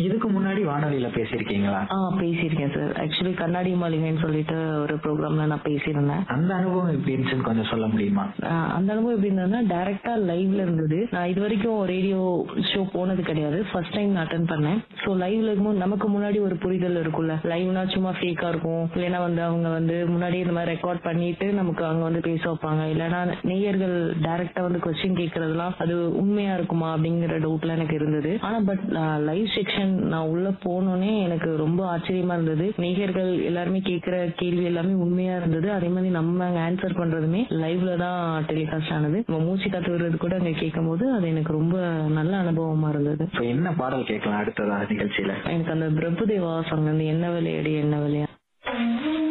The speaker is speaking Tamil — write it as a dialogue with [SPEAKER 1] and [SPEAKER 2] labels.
[SPEAKER 1] இதுக்கு முன்னாடி வானொலியில பேசியிருக்கீங்களா
[SPEAKER 2] ஆ பேசியிருக்கேன் சார் ஆக்சுவலி கண்ணாடி மாளிகைன்னு சொல்லிட்டு ஒரு ப்ரோக்ராம்ல நான் பேசியிருந்தேன்
[SPEAKER 1] அந்த அனுபவம் எப்படி இருந்துச்சுன்னு கொஞ்சம் சொல்ல முடியுமா
[SPEAKER 2] ஆஹ் அந்த அனுபவம் எப்படி இருந்ததுன்னா டைரக்டா லைவ்ல இருந்தது நான் இது வரைக்கும் ரேடியோ ஷோ போனது கிடையாது ஃபர்ஸ்ட் டைம் நான் அட்டன் பண்ணேன் ஸோ லைவ்ல இருக்கும்போது நமக்கு முன்னாடி ஒரு புரிதல் இருக்கும்ல லைவ்னா சும்மா ஃபேக்கா இருக்கும் இல்லைன்னா வந்து அவங்க வந்து முன்னாடி இந்த மாதிரி ரெக்கார்ட் பண்ணிட்டு நமக்கு அங்க வந்து பேச வைப்பாங்க இல்லைன்னா நேயர்கள் டைரக்டா வந்து கொஸ்டின் கேட்கறதுலாம் அது உண்மையா இருக்குமா அப்படிங்கிற டவுட்லாம் எனக்கு இருந்தது ஆனா பட் லைவ் செக்ஷன் நான் உள்ள போனோனே எனக்கு ரொம்ப ஆச்சரியமா இருந்தது நேயர்கள் எல்லாருமே கேட்கிற கேள்வி எல்லாமே உண்மையா இருந்தது அதே மாதிரி நம்ம ஆன்சர் பண்றதுமே லைவ்ல தான் டெலிகாஸ்ட் ஆனது நம்ம மூச்சு காத்து விடுறது கூட அங்க கேட்கும் போது அது எனக்கு ரொம்ப நல்ல அனுபவமா இருந்தது
[SPEAKER 1] இப்ப என்ன பாடல் கேட்கலாம் அடுத்ததா நிகழ்ச்சியில
[SPEAKER 2] எனக்கு அந்த பிரபுதேவா சாங் வந்து என்ன விளையாடி என்ன விளையா